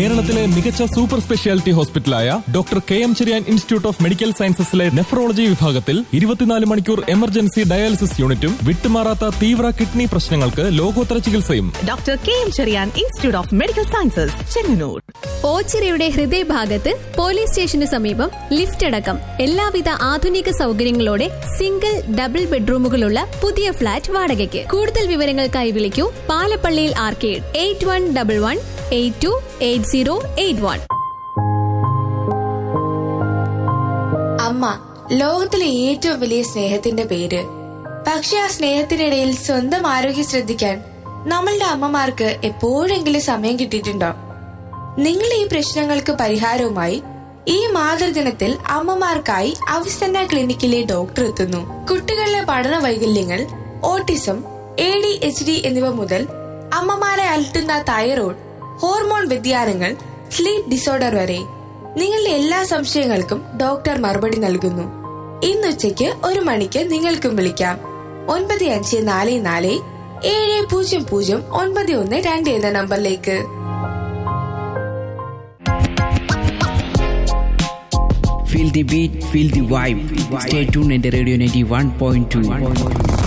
കേരളത്തിലെ മികച്ച super speciality ഹോസ്പിറ്റലായ doctor K M Cherian institute of medical സയൻസസിലെ നെഫ്രോളജി വിഭാഗത്തിൽ ഇരുപത്തിനാല് മണിക്കൂർ എമർജൻസി ഡയാലിസിസ് യൂണിറ്റും വിട്ടുമാറാത്ത തീവ്ര കിഡ്നി പ്രശ്നങ്ങൾക്ക് ലോകോത്തര ചികിത്സയും doctor K M Cherian institute of medical sciences Chengannur ഓച്ചിറയുടെ ഹൃദയഭാഗത്ത് പോലീസ് സ്റ്റേഷന് സമീപം ലിഫ്റ്റ് അടക്കം എല്ലാവിധ ആധുനിക സൗകര്യങ്ങളോടെ സിംഗിൾ ഡബിൾ ബെഡ്റൂമുകളുള്ള പുതിയ ഫ്ളാറ്റ് വാടകയ്ക്ക് കൂടുതൽ വിവരങ്ങൾക്കായി വിളിക്കൂ പാലപ്പള്ളിയിൽ arcade eight one double one eight two eight zero eight one അമ്മ ലോകത്തിലെ ഏറ്റവും വലിയ സ്നേഹത്തിന്റെ പേര് പക്ഷെ ആ സ്നേഹത്തിനിടയിൽ സ്വന്തം ആരോഗ്യം ശ്രദ്ധിക്കാൻ നമ്മളുടെ അമ്മമാർക്ക് എപ്പോഴെങ്കിലും സമയം കിട്ടിയിട്ടുണ്ടോ നിങ്ങൾ ഈ പ്രശ്നങ്ങൾക്ക് പരിഹാരവുമായി ഈ മാതൃദിനത്തിൽ അമ്മമാർക്കായി അവിസന്ന ക്ലിനിക്കിലെ ഡോക്ടർ എത്തുന്നു കുട്ടികളിലെ പഠന വൈകല്യങ്ങൾ autism A D H D എന്നിവ മുതൽ അമ്മമാരെ അലട്ടുന്ന തൈറോയ്ഡ് ഹോർമോൺ വ്യതിയാനങ്ങൾ സ്ലീപ്പ് ഡിസോർഡർ വരെ നിങ്ങളുടെ എല്ലാ സംശയങ്ങൾക്കും ഡോക്ടർ മറുപടി നൽകുന്നു ഇന്നുച്ചയ്ക്ക് ഒരു മണിക്ക് നിങ്ങൾക്കും വിളിക്കാം ഒൻപത് അഞ്ച് നാല് നാല് ഏഴ് പൂജ്യം പൂജ്യം ഒൻപത് ഒന്ന് രണ്ട് എന്ന നമ്പറിലേക്ക് Feel the beat, feel the vibe. Stay tuned in the Radio 91.2.